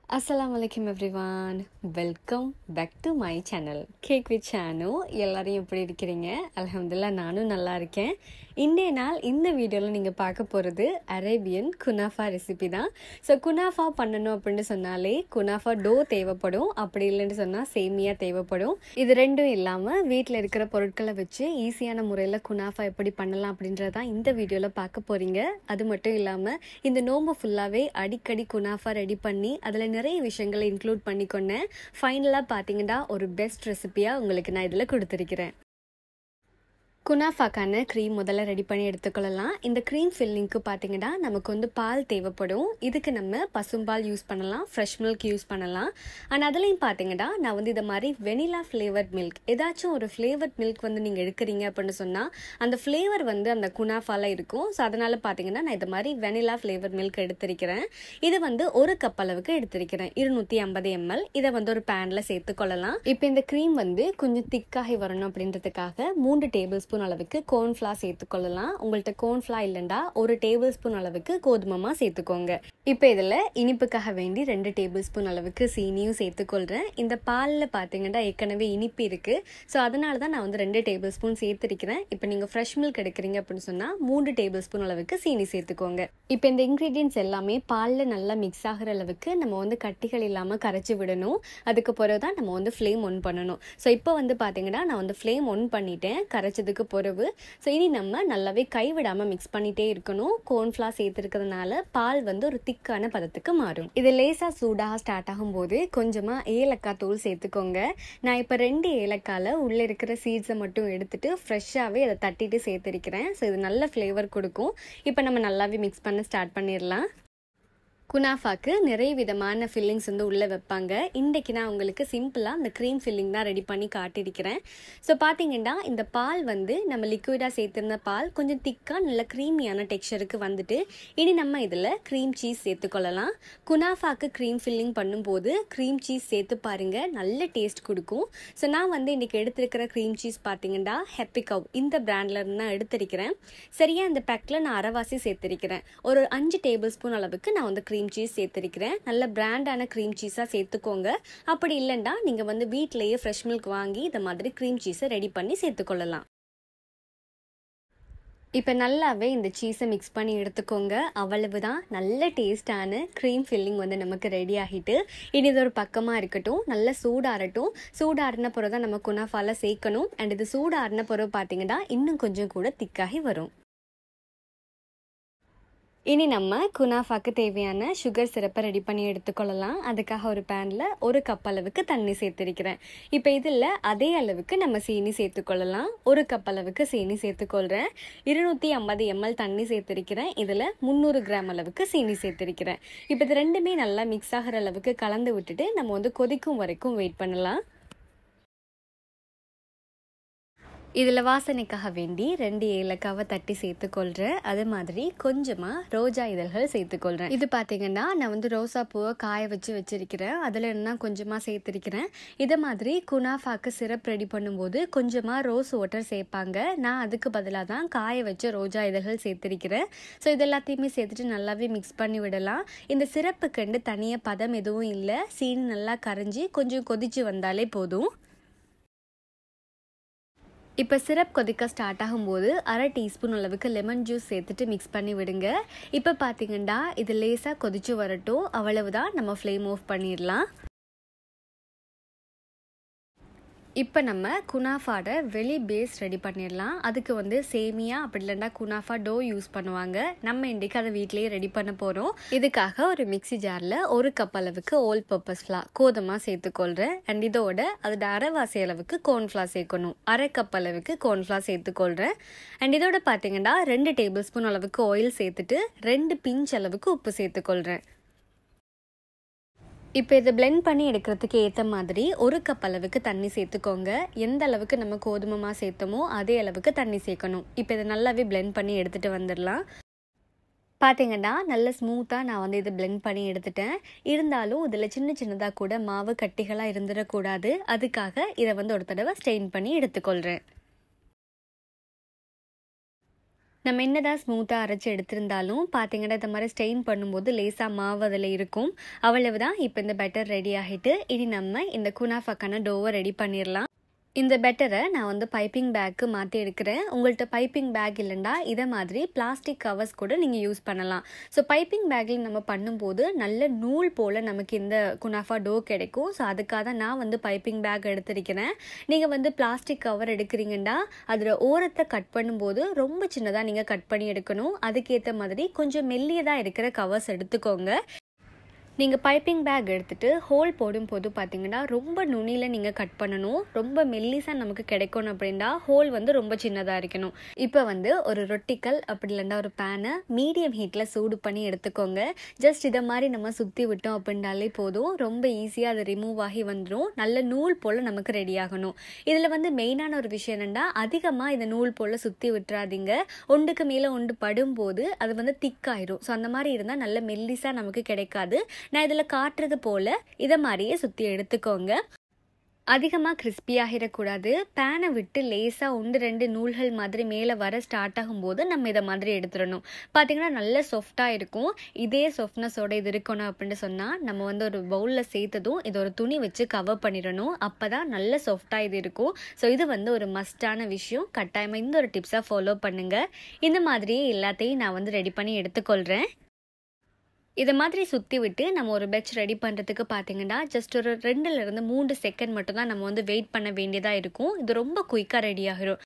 அஸ்ஸலாமு அலைக்கும் everyone welcome back to my channel cake with Chenu எல்லாரையும் எப்படி இருக்கிறீங்க அல்ஹம்துலில்லா நானும் நல்லா இருக்கேன் இன்றைய நாள் இந்த வீடியோவில் நீங்கள் பார்க்க போகிறது அரேபியன் குனாஃபா ரெசிபி தான் ஸோ குனாஃபா பண்ணணும் அப்படின்னு சொன்னாலே குனாஃபா டோ தேவைப்படும் அப்படி இல்லைன்னு சொன்னால் சேமியா தேவைப்படும் இது ரெண்டும் இல்லாமல் வீட்டில் இருக்கிற பொருட்களை வச்சு ஈஸியான முறையில் குனாஃபா எப்படி பண்ணலாம் அப்படின்றதான் இந்த வீடியோவில் பார்க்க போகிறீங்க அது மட்டும் இல்லாமல் இந்த நோம்பு ஃபுல்லாகவே அடிக்கடி குனாஃபா ரெடி பண்ணி அதில் நிறைய விஷயங்களை இன்க்ளூட் பண்ணிக்கொண்டேன் ஃபைனலாக பார்த்தீங்கன்னா ஒரு பெஸ்ட் ரெசிபியாக உங்களுக்கு நான் இதில் கொடுத்துருக்கிறேன் குனாஃபாக்கான க்ரீம் முதல்ல ரெடி பண்ணி எடுத்துக்கொள்ளலாம் இந்த க்ரீம் ஃபில்லிங்க்கு பார்த்தீங்கன்னா நமக்கு வந்து பால் தேவைப்படும் இதுக்கு நம்ம பசும்பால் யூஸ் பண்ணலாம் ஃப்ரெஷ் மில்க் யூஸ் பண்ணலாம் அண்ட் அதுலேயும் பார்த்தீங்கன்னா நான் வந்து இதை மாதிரி வெனிலா ஃப்ளேவர்ட் மில்க் ஏதாச்சும் ஒரு ஃப்ளேவர்ட் மில்க் வந்து நீங்கள் எடுக்கிறீங்க அப்படின்னு சொன்னால் அந்த ஃப்ளேவர் வந்து அந்த குனாஃபால இருக்கும் ஸோ அதனால் பார்த்தீங்கன்னா நான் இது மாதிரி வெனிலா ஃப்ளேவர் மில்க் எடுத்திருக்கிறேன் இது வந்து ஒரு கப் அளவுக்கு எடுத்திருக்கிறேன் இருநூற்றி ஐம்பது எம்எல் இதை வந்து ஒரு பேனில் சேர்த்துக்கொள்ளலாம் இப்போ இந்த க்ரீம் வந்து கொஞ்சம் திக்காகி வரணும் அப்படின்றதுக்காக மூன்று டேபிள் ஸ்பூன் அளவுக்கு கோர்ன்ஃப்ளா சேர்த்துக்கொள்ளலாம் உங்கள்கிட்ட கோர்ன்ஃப்ளா இல்லைண்டா ஒரு டேபிள் ஸ்பூன் அளவுக்கு கோதுமமா சேர்த்துக்கோங்க இப்போ இதில் இனிப்புக்காக வேண்டி ரெண்டு டேபிள் ஸ்பூன் அளவுக்கு சீனியும் சேர்த்துக்கொள்கிறேன் இந்த பாலில் பார்த்தீங்கன்னா ஏற்கனவே இனிப்பு இருக்குது ஸோ அதனால தான் நான் வந்து ரெண்டு டேபிள் ஸ்பூன் சேர்த்துருக்கிறேன் இப்போ நீங்கள் ஃப்ரெஷ் மில்க் எடுக்கிறீங்க அப்படின்னு சொன்னால் மூன்று டேபிள் ஸ்பூன் அளவுக்கு சீனி சேர்த்துக்கோங்க இப்போ இந்த இன்க்ரீடியன்ஸ் எல்லாமே பாலில் நல்லா மிக்ஸ் ஆகிற அளவுக்கு நம்ம வந்து கட்டிகள் இல்லாமல் கரைச்சி விடணும் அதுக்கு பிறகு தான் நம்ம வந்து ஃப்ளேம் ஒன் பண்ணணும் ஸோ இப்போ வந்து பார்த்தீங்கன்னா நான் வந்து ஃப்ளேம் ஒன் பண்ணிட்டேன் கரைச்சதுக்கு பிறகு ஸோ இனி நம்ம நல்லாவே கைவிடாமல் மிக்ஸ் பண்ணிகிட்டே இருக்கணும் கோர்ன்ஃப்ளா சேர்த்துருக்கிறதுனால பால் வந்து ஒரு திக்கான பதத்துக்கு மாறும் இது லேசாக சூடாக ஸ்டார்ட் ஆகும்போது கொஞ்சமாக ஏலக்காய் தூள் சேர்த்துக்கோங்க நான் இப்போ ரெண்டு ஏலக்காயில் உள்ளே இருக்கிற சீட்ஸை மட்டும் எடுத்துட்டு ஃப்ரெஷ்ஷாகவே அதை தட்டிட்டு சேர்த்துருக்கிறேன் ஸோ இது நல்ல ஃப்ளேவர் கொடுக்கும் இப்போ நம்ம நல்லாவே மிக்ஸ் பண்ண ஸ்டார்ட் பண்ணிடலாம் குனாஃபாக்கு நிறைய விதமான ஃபில்லிங்ஸ் வந்து உள்ளே வைப்பாங்க இன்றைக்கி நான் உங்களுக்கு சிம்பிளாக இந்த க்ரீம் ஃபில்லிங் தான் ரெடி பண்ணி காட்டியிருக்கிறேன் ஸோ பார்த்தீங்கன்னா இந்த பால் வந்து நம்ம லிக்விடாக சேர்த்துருந்த பால் கொஞ்சம் திக்காக நல்ல க்ரீமியான டெக்ஸ்சருக்கு வந்துட்டு இனி நம்ம இதில் க்ரீம் சீஸ் சேர்த்துக்கொள்ளலாம் குனாஃபாக்கு க்ரீம் ஃபில்லிங் பண்ணும்போது க்ரீம் சீஸ் சேர்த்து பாருங்கள் நல்ல டேஸ்ட் கொடுக்கும் ஸோ நான் வந்து இன்றைக்கி எடுத்திருக்கிற க்ரீம் சீஸ் பார்த்தீங்கன்னா ஹெப்பி கவ் இந்த பிராண்டில் இருந்து தான் எடுத்திருக்கிறேன் சரியாக இந்த பேக்கில் நான் அரைவாசி சேர்த்திருக்கிறேன் ஒரு அஞ்சு டேபிள் ஸ்பூன் அளவுக்கு நான் வந்து க்ரீம் சீஸ் சேர்த்துருக்கிறேன் நல்ல பிராண்டான க்ரீம் சீஸாக சேர்த்துக்கோங்க அப்படி இல்லைன்னா நீங்கள் வந்து வீட்டிலேயே ஃப்ரெஷ் மில்க் வாங்கி இந்த மாதிரி க்ரீம் சீஸை ரெடி பண்ணி சேர்த்துக்கொள்ளலாம் இப்போ நல்லாவே இந்த சீஸை மிக்ஸ் பண்ணி எடுத்துக்கோங்க அவ்வளவுதான் நல்ல டேஸ்டான க்ரீம் ஃபில்லிங் வந்து நமக்கு ரெடி ஆகிட்டு இனி இது ஒரு பக்கமாக இருக்கட்டும் நல்ல சூடாறட்டும் சூடாறின பிறகு தான் நம்ம குனாஃபால சேர்க்கணும் அண்ட் இது சூடாறின பிறகு பார்த்தீங்கன்னா இன்னும் கொஞ்சம் கூட திக்காகி வரும் இனி நம்ம குனாஃபாக்கு தேவையான சுகர் சிரப்பை ரெடி பண்ணி எடுத்துக்கொள்ளலாம் அதுக்காக ஒரு பேனில் ஒரு கப் அளவுக்கு தண்ணி சேர்த்துருக்கிறேன் இப்போ இதில் அதே அளவுக்கு நம்ம சீனி சேர்த்துக்கொள்ளலாம் ஒரு கப் அளவுக்கு சீனி சேர்த்துக்கொள்கிறேன் இருநூற்றி ஐம்பது எம்எல் தண்ணி சேர்த்துருக்கிறேன் இதில் முந்நூறு கிராம் அளவுக்கு சீனி சேர்த்துருக்கிறேன் இப்போ இது ரெண்டுமே நல்லா மிக்ஸ் ஆகிற அளவுக்கு கலந்து விட்டுட்டு நம்ம வந்து கொதிக்கும் வரைக்கும் வெயிட் பண்ணலாம் இதில் வாசனைக்காக வேண்டி ரெண்டு ஏலக்காவை தட்டி சேர்த்துக்கொள்கிறேன் அது மாதிரி கொஞ்சமாக ரோஜா இதழ்கள் சேர்த்துக்கொள்கிறேன் இது பார்த்தீங்கன்னா நான் வந்து ரோசா பூவை காய வச்சு வச்சிருக்கிறேன் அதில் என்ன கொஞ்சமாக சேர்த்துருக்கிறேன் இதை மாதிரி குனாஃபாக்கு சிரப் ரெடி பண்ணும்போது கொஞ்சமாக ரோஸ் வாட்டர் சேர்ப்பாங்க நான் அதுக்கு பதிலாக தான் காய வச்ச ரோஜா இதழ்கள் சேர்த்துருக்கிறேன் ஸோ இது எல்லாத்தையுமே சேர்த்துட்டு நல்லாவே மிக்ஸ் பண்ணி விடலாம் இந்த சிரப்புக்கண்டு தனியாக பதம் எதுவும் இல்லை சீனி நல்லா கரைஞ்சி கொஞ்சம் கொதிச்சு வந்தாலே போதும் இப்போ சிரப் கொதிக்க ஸ்டார்ட் ஆகும்போது அரை டீஸ்பூன் அளவுக்கு லெமன் ஜூஸ் சேர்த்துட்டு மிக்ஸ் பண்ணி விடுங்க இப்போ பார்த்தீங்கன்னா இது லேசாக கொதிச்சு வரட்டும் அவ்வளவுதான் நம்ம ஃப்ளேம் ஆஃப் பண்ணிடலாம் இப்போ நம்ம குனாஃபாட வெளி பேஸ் ரெடி பண்ணிடலாம் அதுக்கு வந்து சேமியா அப்படி இல்லைன்னா குனாஃபா டோ யூஸ் பண்ணுவாங்க நம்ம இன்றைக்கி அதை வீட்லேயே ரெடி பண்ண போகிறோம் இதுக்காக ஒரு மிக்சி ஜாரில் ஒரு கப் அளவுக்கு ஓல் பர்பஸ் ஃப்ளா கோதமாக சேர்த்துக்கொள்கிறேன் அண்ட் இதோட அதோட அரைவாசி அளவுக்கு கோர்ன்ஃப்ளா சேர்க்கணும் அரை கப் அளவுக்கு கோர்ன்ஃப்ளா சேர்த்துக்கொள்கிறேன் அண்ட் இதோட பார்த்தீங்கன்னா ரெண்டு டேபிள் ஸ்பூன் அளவுக்கு ஆயில் சேர்த்துட்டு ரெண்டு பிஞ்ச் அளவுக்கு உப்பு சேர்த்துக்கொள்கிறேன் இப்போ இதை பிளெண்ட் பண்ணி எடுக்கிறதுக்கு ஏற்ற மாதிரி ஒரு கப் அளவுக்கு தண்ணி சேர்த்துக்கோங்க எந்த அளவுக்கு நம்ம கோதுமமாக சேர்த்தோமோ அதே அளவுக்கு தண்ணி சேர்க்கணும் இப்போ இதை நல்லாவே பிளெண்ட் பண்ணி எடுத்துகிட்டு வந்துடலாம் பார்த்தீங்கன்னா நல்ல ஸ்மூத்தாக நான் வந்து இதை பிளெண்ட் பண்ணி எடுத்துட்டேன் இருந்தாலும் இதில் சின்ன சின்னதாக கூட மாவு கட்டிகளாக இருந்துடக்கூடாது அதுக்காக இதை வந்து ஒரு தடவை ஸ்டெயின் பண்ணி எடுத்துக்கொள்கிறேன் நம்ம என்னதான் ஸ்மூத்தாக அரைச்சி எடுத்திருந்தாலும் பார்த்தீங்கன்னா இந்த மாதிரி ஸ்டெயின் பண்ணும்போது லேசாக மாவு அதில் இருக்கும் அவ்வளவுதான் இப்போ இந்த பெட்டர் ரெடி ஆகிட்டு இனி நம்ம இந்த குனாஃபாக்கான டோவை ரெடி பண்ணிடலாம் இந்த பெட்டரை நான் வந்து பைப்பிங் பேக்கு மாற்றி எடுக்கிறேன் உங்கள்கிட்ட பைப்பிங் பேக் இல்லைண்டா இதை மாதிரி பிளாஸ்டிக் கவர்ஸ் கூட நீங்கள் யூஸ் பண்ணலாம் ஸோ பைப்பிங் பேக்கில் நம்ம பண்ணும்போது நல்ல நூல் போல் நமக்கு இந்த குனாஃபா டோ கிடைக்கும் ஸோ அதுக்காக தான் நான் வந்து பைப்பிங் பேக் எடுத்திருக்கிறேன் நீங்கள் வந்து பிளாஸ்டிக் கவர் எடுக்கிறீங்கன்னா அதில் ஓரத்தை கட் பண்ணும்போது ரொம்ப சின்னதாக நீங்கள் கட் பண்ணி எடுக்கணும் அதுக்கேற்ற மாதிரி கொஞ்சம் மெல்லியதாக இருக்கிற கவர்ஸ் எடுத்துக்கோங்க நீங்கள் பைப்பிங் பேக் எடுத்துகிட்டு ஹோல் போடும்போது பார்த்தீங்கன்னா ரொம்ப நுனியில் நீங்கள் கட் பண்ணணும் ரொம்ப மெல்லிஸாக நமக்கு கிடைக்கணும் அப்படின்னா ஹோல் வந்து ரொம்ப சின்னதாக இருக்கணும் இப்போ வந்து ஒரு ரொட்டிக்கல் அப்படி இல்லைன்னா ஒரு பேனை மீடியம் ஹீட்டில் சூடு பண்ணி எடுத்துக்கோங்க ஜஸ்ட் இதை மாதிரி நம்ம சுற்றி விட்டோம் அப்படின்னாலே போதும் ரொம்ப ஈஸியாக அது ரிமூவ் ஆகி வந்துடும் நல்ல நூல் போல் நமக்கு ரெடி ஆகணும் இதில் வந்து மெயினான ஒரு விஷயம் என்னென்னா அதிகமாக இதை நூல் போல் சுற்றி விட்டுறாதீங்க ஒன்றுக்கு மேலே ஒன்று படும்போது அது வந்து திக்காயிரும் ஸோ அந்த மாதிரி இருந்தால் நல்ல மெல்லிஸாக நமக்கு கிடைக்காது நான் இதில் காட்டுறது போல் இதை மாதிரியே சுற்றி எடுத்துக்கோங்க அதிகமாக கிறிஸ்பி ஆகிடக்கூடாது பேனை விட்டு லேசாக ஒன்று ரெண்டு நூல்கள் மாதிரி மேலே வர ஸ்டார்ட் ஆகும்போது நம்ம இதை மாதிரி எடுத்துடணும் பார்த்தீங்கன்னா நல்ல சாஃப்டாக இருக்கும் இதே சாஃப்ட்னஸோட இது இருக்கணும் அப்படின்னு சொன்னால் நம்ம வந்து ஒரு பவுலில் சேர்த்ததும் இது ஒரு துணி வச்சு கவர் பண்ணிடணும் அப்போ தான் நல்ல சாஃப்டாக இது இருக்கும் ஸோ இது வந்து ஒரு மஸ்டான விஷயம் கட்டாயமாக இந்த ஒரு டிப்ஸாக ஃபாலோ பண்ணுங்கள் இந்த மாதிரியே எல்லாத்தையும் நான் வந்து ரெடி பண்ணி எடுத்துக்கொள்கிறேன் இதை மாதிரி சுற்றி விட்டு நம்ம ஒரு பெட்ச் ரெடி பண்ணுறதுக்கு பார்த்தீங்கன்னா ஜஸ்ட் ஒரு ரெண்டுலேருந்து மூணு செகண்ட் மட்டும் தான் நம்ம வந்து வெயிட் பண்ண வேண்டியதாக இருக்கும் இது ரொம்ப குயிக்காக ரெடி ஆகிரும்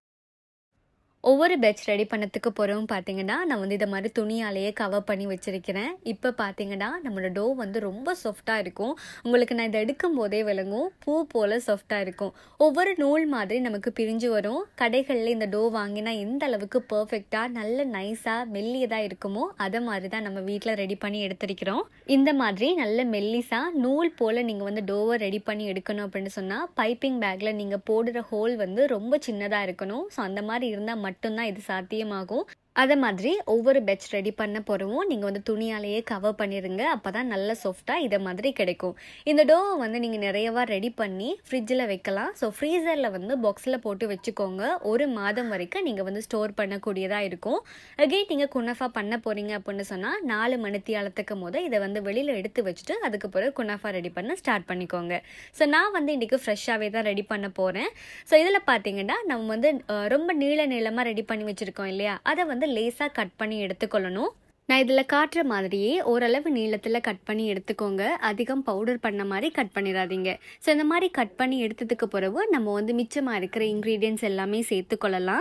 ஒவ்வொரு பேட்ச் ரெடி பண்ணதுக்கு போகிறவும் பார்த்தீங்கன்னா நான் வந்து இதை மாதிரி துணியாலேயே கவர் பண்ணி வச்சுருக்கிறேன் இப்போ பார்த்தீங்கன்னா நம்மளோட டோ வந்து ரொம்ப சாஃப்டாக இருக்கும் உங்களுக்கு நான் இதை எடுக்கும் போதே விளங்கும் பூ போல் சாஃப்டாக இருக்கும் ஒவ்வொரு நூல் மாதிரி நமக்கு பிரிஞ்சு வரும் கடைகளில் இந்த டோ வாங்கினா எந்த அளவுக்கு பர்ஃபெக்டாக நல்ல நைஸாக மெல்லியதாக இருக்குமோ அதை மாதிரி தான் நம்ம வீட்டில் ரெடி பண்ணி எடுத்திருக்கிறோம் இந்த மாதிரி நல்ல மெல்லிஸாக நூல் போல் நீங்கள் வந்து டோவை ரெடி பண்ணி எடுக்கணும் அப்படின்னு சொன்னால் பைப்பிங் பேக்கில் நீங்கள் போடுற ஹோல் வந்து ரொம்ப சின்னதாக இருக்கணும் ஸோ அந்த மாதிரி இருந்தால் மட்டும்தான் இது சாத்தியமாகும் அதை மாதிரி ஒவ்வொரு பெட்ச் ரெடி பண்ண போகிறவும் நீங்கள் வந்து துணியாலேயே கவர் பண்ணிடுங்க அப்போ தான் நல்ல சாஃப்டாக இதை மாதிரி கிடைக்கும் இந்த டோவை வந்து நீங்கள் நிறையவா ரெடி பண்ணி ஃப்ரிட்ஜில் வைக்கலாம் ஸோ ஃப்ரீசரில் வந்து பாக்ஸில் போட்டு வச்சுக்கோங்க ஒரு மாதம் வரைக்கும் நீங்கள் வந்து ஸ்டோர் பண்ணக்கூடியதாக இருக்கும் அகெயின் நீங்கள் குனஃபா பண்ண போகிறீங்க அப்படின்னு சொன்னால் நாலு மணித்தியாலத்துக்கு போது இதை வந்து வெளியில் எடுத்து வச்சுட்டு அதுக்கு பிறகு குனஃபா ரெடி பண்ண ஸ்டார்ட் பண்ணிக்கோங்க ஸோ நான் வந்து இன்றைக்கி ஃப்ரெஷ்ஷாகவே தான் ரெடி பண்ண போகிறேன் ஸோ இதில் பார்த்தீங்கன்னா நம்ம வந்து அஹ், ரொம்ப நீள நீளமாக ரெடி பண்ணி வச்சுருக்கோம் இல்லையா அதை வந்து லேசாக கட் பண்ணி எடுத்துக்கொள்ளணும் நான் இதில் காட்டுற மாதிரியே ஓரளவு நீளத்தில் கட் பண்ணி எடுத்துக்கோங்க அதிகம் பவுடர் பண்ண மாதிரி கட் பண்ணிடாதீங்க ஸோ இந்த மாதிரி கட் பண்ணி எடுத்ததுக்கு பிறகு நம்ம வந்து மிச்சமாக இருக்கிற இன்க்ரீடியன்ஸ் எல்லாமே சேர்த்துக்கொள்ளலாம்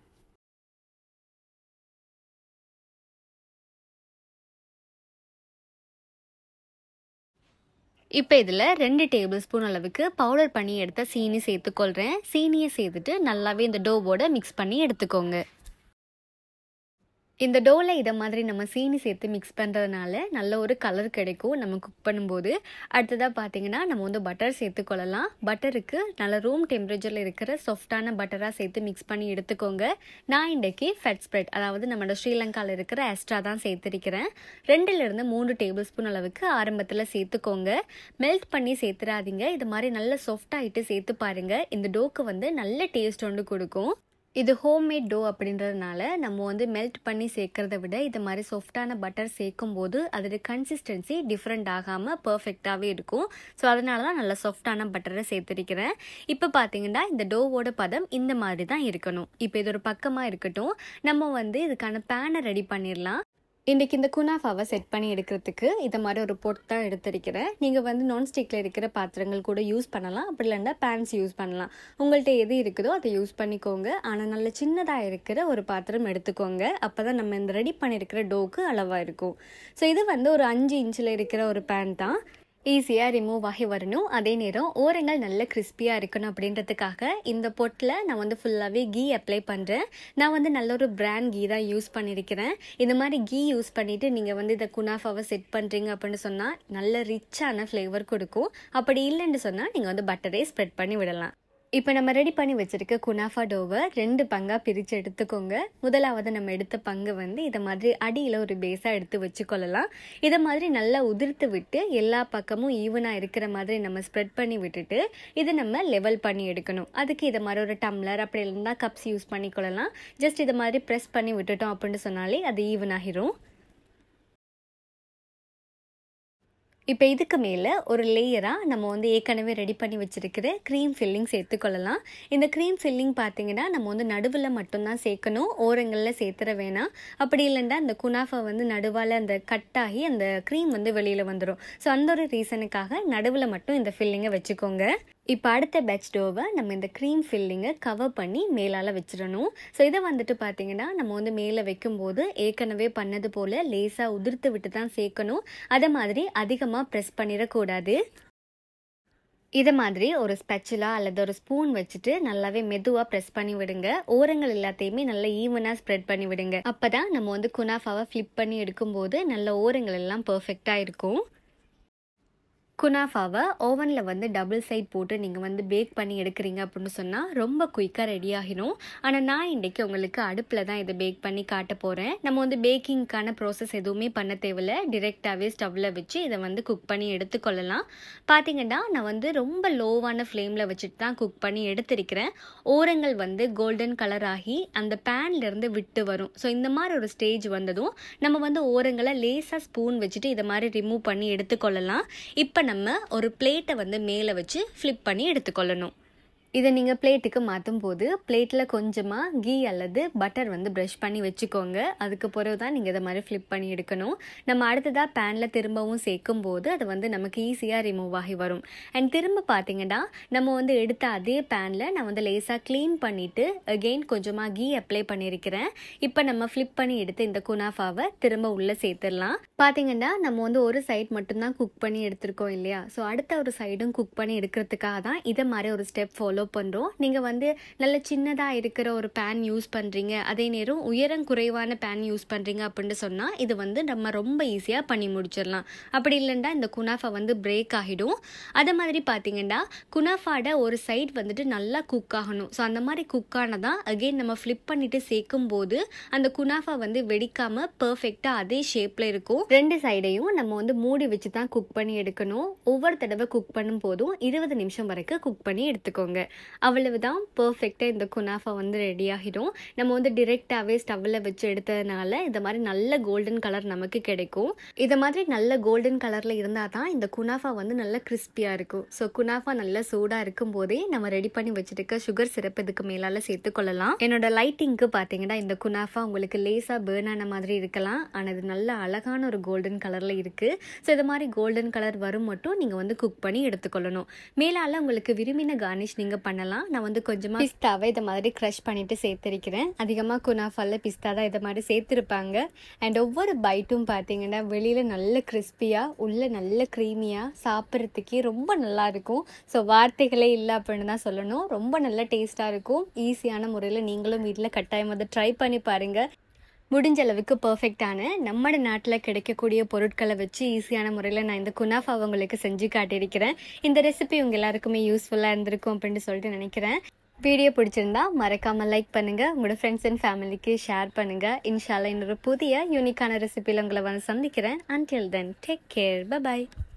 இப்போ இதில் ரெண்டு டேபிள் ஸ்பூன் அளவுக்கு பவுடர் பண்ணி எடுத்த சீனி சேர்த்துக்கொள்கிறேன் சீனியை சேர்த்துட்டு நல்லாவே இந்த டோவோட மிக்ஸ் பண்ணி எடுத்துக்கோங்க இந்த டோவில் இதை மாதிரி நம்ம சீனி சேர்த்து மிக்ஸ் பண்ணுறதுனால நல்ல ஒரு கலர் கிடைக்கும் நம்ம குக் பண்ணும்போது அடுத்ததாக பார்த்தீங்கன்னா நம்ம வந்து பட்டர் சேர்த்துக்கொள்ளலாம் பட்டருக்கு நல்ல ரூம் டெம்பரேச்சரில் இருக்கிற சாஃப்டான பட்டராக சேர்த்து மிக்ஸ் பண்ணி எடுத்துக்கோங்க நான் இன்றைக்கி ஃபெட் ஸ்ப்ரெட் அதாவது நம்மளோட ஸ்ரீலங்காவில் இருக்கிற எக்ஸ்ட்ரா தான் சேர்த்துருக்கிறேன் ரெண்டுலேருந்து மூணு டேபிள் ஸ்பூன் அளவுக்கு ஆரம்பத்தில் சேர்த்துக்கோங்க மெல்ட் பண்ணி சேர்த்துறாதீங்க இது மாதிரி நல்ல சாஃப்டாகிட்டு சேர்த்து பாருங்கள் இந்த டோக்கு வந்து நல்ல டேஸ்ட் ஒன்று கொடுக்கும் இது ஹோம்மேட் டோ அப்படின்றதுனால நம்ம வந்து மெல்ட் பண்ணி சேர்க்கறத விட இது மாதிரி சாஃப்டான பட்டர் சேர்க்கும் போது அதோட கன்சிஸ்டன்சி டிஃப்ரெண்ட் ஆகாமல் பர்ஃபெக்டாகவே இருக்கும் ஸோ அதனால தான் நல்ல சாஃப்டான பட்டரை சேர்த்துருக்கிறேன் இப்போ பார்த்தீங்கன்னா இந்த டோவோட பதம் இந்த மாதிரி தான் இருக்கணும் இப்போ இது ஒரு பக்கமாக இருக்கட்டும் நம்ம வந்து இதுக்கான பேனை ரெடி பண்ணிடலாம் இன்றைக்கி இந்த குனாஃபாவை செட் பண்ணி எடுக்கிறதுக்கு இதை மாதிரி ஒரு பொட் தான் எடுத்திருக்கிறேன் நீங்கள் வந்து நான்ஸ்டிக்கில் இருக்கிற பாத்திரங்கள் கூட யூஸ் பண்ணலாம் அப்படி இல்லைன்னா பேன்ஸ் யூஸ் பண்ணலாம் உங்கள்கிட்ட எது இருக்குதோ அதை யூஸ் பண்ணிக்கோங்க ஆனால் நல்ல சின்னதாக இருக்கிற ஒரு பாத்திரம் எடுத்துக்கோங்க அப்போ தான் நம்ம இந்த ரெடி பண்ணியிருக்கிற டோக்கு அளவாக இருக்கும் ஸோ இது வந்து ஒரு அஞ்சு இன்ச்சில் இருக்கிற ஒரு பேன் தான் ஈஸியாக ரிமூவ் ஆகி வரணும் அதே நேரம் ஓரங்கள் நல்ல கிறிஸ்பியாக இருக்கணும் அப்படின்றதுக்காக இந்த பொட்டில் நான் வந்து ஃபுல்லாகவே கீ அப்ளை பண்ணுறேன் நான் வந்து நல்ல ஒரு பிராண்ட் கீ தான் யூஸ் பண்ணியிருக்கிறேன் இந்த மாதிரி கீ யூஸ் பண்ணிவிட்டு நீங்கள் வந்து இதை குனாஃபாவை செட் பண்ணுறீங்க அப்படின்னு சொன்னால் நல்ல ரிச்சான ஃப்ளேவர் கொடுக்கும் அப்படி இல்லைன்னு சொன்னால் நீங்கள் வந்து பட்டரே ஸ்ப்ரெட் பண்ணி விடலாம் இப்போ நம்ம ரெடி பண்ணி வச்சிருக்க குனாஃபா டோவை ரெண்டு பங்காக பிரித்து எடுத்துக்கோங்க முதலாவது நம்ம எடுத்த பங்கு வந்து இதை மாதிரி அடியில் ஒரு பேஸாக எடுத்து வச்சுக்கொள்ளலாம் இதை மாதிரி நல்லா உதிர்த்து விட்டு எல்லா பக்கமும் ஈவனாக இருக்கிற மாதிரி நம்ம ஸ்ப்ரெட் பண்ணி விட்டுட்டு இதை நம்ம லெவல் பண்ணி எடுக்கணும் அதுக்கு இதை மாதிரி ஒரு டம்ளர் அப்படி இருந்தால் கப்ஸ் யூஸ் பண்ணிக்கொள்ளலாம் ஜஸ்ட் இதை மாதிரி ப்ரெஸ் பண்ணி விட்டுட்டோம் அப்படின்னு சொன்னாலே அது ஈவன் ஆகிரும் இப்போ இதுக்கு மேலே ஒரு லேயராக நம்ம வந்து ஏற்கனவே ரெடி பண்ணி வச்சுருக்கிற க்ரீம் ஃபில்லிங் சேர்த்துக்கொள்ளலாம் இந்த க்ரீம் ஃபில்லிங் பார்த்தீங்கன்னா நம்ம வந்து நடுவில் மட்டும்தான் சேர்க்கணும் ஓரங்களில் சேர்த்துற வேணாம் அப்படி இல்லைன்னா அந்த குனாஃபா வந்து நடுவால் அந்த கட்டாகி அந்த க்ரீம் வந்து வெளியில் வந்துடும் ஸோ அந்த ஒரு ரீசனுக்காக நடுவில் மட்டும் இந்த ஃபில்லிங்கை வச்சுக்கோங்க இப்போ அடுத்த பேட்ச் டோவை நம்ம இந்த க்ரீம் ஃபில்லிங்கை கவர் பண்ணி மேலால் வச்சிடணும் ஸோ இதை வந்துட்டு பார்த்தீங்கன்னா நம்ம வந்து மேலே வைக்கும்போது ஏற்கனவே பண்ணது போல் லேசாக உதிர்த்து விட்டு தான் சேர்க்கணும் அதை மாதிரி அதிகமாக ப்ரெஸ் பண்ணிடக்கூடாது இதை மாதிரி ஒரு ஸ்பெச்சுலா அல்லது ஒரு ஸ்பூன் வச்சுட்டு நல்லாவே மெதுவாக ப்ரெஸ் பண்ணி விடுங்க ஓரங்கள் எல்லாத்தையுமே நல்லா ஈவனாக ஸ்ப்ரெட் பண்ணி விடுங்க அப்போ தான் நம்ம வந்து குனாஃபாவை ஃப்ளிப் பண்ணி எடுக்கும்போது நல்ல ஓரங்கள் எல்லாம் பர்ஃபெக்டாக இருக்கும் குனாஃபாவை ஓவனில் வந்து டபுள் சைட் போட்டு நீங்கள் வந்து பேக் பண்ணி எடுக்கிறீங்க அப்படின்னு சொன்னால் ரொம்ப குயிக்காக ரெடி ஆகிடும் ஆனால் நான் இன்றைக்கி உங்களுக்கு அடுப்பில் தான் இதை பேக் பண்ணி காட்ட போகிறேன் நம்ம வந்து பேக்கிங்க்கான ப்ராசஸ் எதுவுமே பண்ண தேவையில்ல டிரெக்டாகவே ஸ்டவ்வில் வச்சு இதை வந்து குக் பண்ணி எடுத்துக்கொள்ளலாம் பார்த்தீங்கன்னா நான் வந்து ரொம்ப லோவான ஃப்ளேமில் வச்சுட்டு தான் குக் பண்ணி எடுத்திருக்கிறேன் ஓரங்கள் வந்து கோல்டன் கலர் ஆகி அந்த பேன்லேருந்து விட்டு வரும் ஸோ இந்த மாதிரி ஒரு ஸ்டேஜ் வந்ததும் நம்ம வந்து ஓரங்களை லேசாக ஸ்பூன் வச்சுட்டு இதை மாதிரி ரிமூவ் பண்ணி எடுத்துக்கொள்ளலாம் இப்போ நம்ம ஒரு பிளேட்டை வந்து மேலே வச்சு ஃப்ளிப் பண்ணி எடுத்துக்கொள்ளணும் இதை நீங்கள் பிளேட்டுக்கு மாற்றும் போது பிளேட்டில் கொஞ்சமாக கீ அல்லது பட்டர் வந்து ப்ரஷ் பண்ணி வச்சுக்கோங்க அதுக்கு பிறகு தான் நீங்கள் இதை மாதிரி ஃப்ளிப் பண்ணி எடுக்கணும் நம்ம அடுத்ததாக பேனில் திரும்பவும் சேர்க்கும் போது அது வந்து நமக்கு ஈஸியாக ரிமூவ் ஆகி வரும் அண்ட் திரும்ப பார்த்தீங்கன்னா நம்ம வந்து எடுத்த அதே பேனில் நான் வந்து லேசாக க்ளீன் பண்ணிவிட்டு அகெயின் கொஞ்சமாக கீ அப்ளை பண்ணியிருக்கிறேன் இப்போ நம்ம ஃப்ளிப் பண்ணி எடுத்து இந்த குனாஃபாவை திரும்ப உள்ளே சேர்த்துடலாம் பார்த்தீங்கன்னா நம்ம வந்து ஒரு சைட் மட்டும்தான் குக் பண்ணி எடுத்திருக்கோம் இல்லையா ஸோ அடுத்த ஒரு சைடும் குக் பண்ணி எடுக்கிறதுக்காக தான் இதை மாதிரி ஒரு ஸ்டெப் ஃபாலோ பண்ணுறோம் நீங்கள் வந்து நல்ல சின்னதாக இருக்கிற ஒரு பேன் யூஸ் பண்ணுறீங்க அதே நேரம் உயரம் குறைவான பேன் யூஸ் பண்ணுறீங்க அப்படின்னு சொன்னால் இது வந்து நம்ம ரொம்ப ஈஸியாக பண்ணி முடிச்சிடலாம் அப்படி இல்லைன்னா இந்த குனாஃபா வந்து பிரேக் ஆகிடும் அதே மாதிரி பார்த்தீங்கன்னா குனாஃபாட ஒரு சைட் வந்துட்டு நல்லா குக் ஆகணும் ஸோ அந்த மாதிரி குக் ஆனதான் அகெயின் நம்ம ஃப்ளிப் பண்ணிட்டு சேர்க்கும் போது அந்த குனாஃபா வந்து வெடிக்காமல் பர்ஃபெக்டாக அதே ஷேப்பில் இருக்கும் ரெண்டு சைடையும் நம்ம வந்து மூடி வச்சு தான் குக் பண்ணி எடுக்கணும் ஒவ்வொரு தடவை குக் பண்ணும் போதும் இருபது நிமிஷம் வரைக்கும் குக் பண்ணி எடுத்துக்கோங்க அவ்வளவுதான் பர்ஃபெக்டாக இந்த குனாஃபா வந்து ரெடி ஆகிடும் நம்ம வந்து டிரெக்டாகவே ஸ்டவ்வில் வச்சு எடுத்ததுனால இந்த மாதிரி நல்ல கோல்டன் கலர் நமக்கு கிடைக்கும் இதை மாதிரி நல்ல கோல்டன் கலரில் இருந்தால் தான் இந்த குனாஃபா வந்து நல்ல கிறிஸ்பியாக இருக்கும் ஸோ குனாஃபா நல்ல சூடாக இருக்கும் போதே நம்ம ரெடி பண்ணி வச்சுருக்க சுகர் சிரப் இதுக்கு மேலால் சேர்த்துக்கொள்ளலாம் என்னோட லைட்டிங்க்கு பார்த்தீங்கன்னா இந்த குனாஃபா உங்களுக்கு லேசாக பேர்ன் ஆன மாதிரி இருக்கலாம் ஆனால் இது நல்ல அழகான ஒரு கோல்டன் கலரில் இருக்குது ஸோ இது மாதிரி கோல்டன் கலர் வரும் மட்டும் நீங்கள் வந்து குக் பண்ணி எடுத்துக்கொள்ளணும் மேலால் உங்களுக்கு விரும்பின கார்னிஷ் நீங்கள் பண்ணலாம் நான் வந்து கொஞ்சமாக பிஸ்தாவை இதை மாதிரி க்ரஷ் பண்ணிட்டு சேர்த்துருக்கிறேன் அதிகமாக குனாஃபால பிஸ்தா தான் இதை மாதிரி சேர்த்துருப்பாங்க அண்ட் ஒவ்வொரு பைட்டும் பார்த்தீங்கன்னா வெளியில் நல்ல கிறிஸ்பியாக உள்ள நல்ல க்ரீமியாக சாப்பிட்றதுக்கே ரொம்ப நல்லா இருக்கும் ஸோ வார்த்தைகளே இல்லை அப்படின்னு தான் சொல்லணும் ரொம்ப நல்ல டேஸ்ட்டாக இருக்கும் ஈஸியான முறையில் நீங்களும் வீட்டில் கட்டாயம் அதை ட்ரை பண்ணி பாருங்கள் முடிஞ்ச அளவுக்கு பர்ஃபெக்டான நம்ம நாட்டில் கிடைக்கக்கூடிய பொருட்களை வச்சு ஈஸியான முறையில் நான் இந்த குனாஃபா உங்களுக்கு செஞ்சு காட்டியிருக்கிறேன் இந்த ரெசிபி உங்கள் எல்லாருக்குமே யூஸ்ஃபுல்லாக இருந்திருக்கும் அப்படின்னு சொல்லிட்டு நினைக்கிறேன் வீடியோ பிடிச்சிருந்தா மறக்காமல் லைக் பண்ணுங்கள் உங்களோட ஃப்ரெண்ட்ஸ் அண்ட் ஃபேமிலிக்கு ஷேர் பண்ணுங்கள் இன்ஷால்லா இன்னொரு புதிய யூனிக்கான ரெசிபியில் உங்களை வந்து சந்திக்கிறேன் until then take care by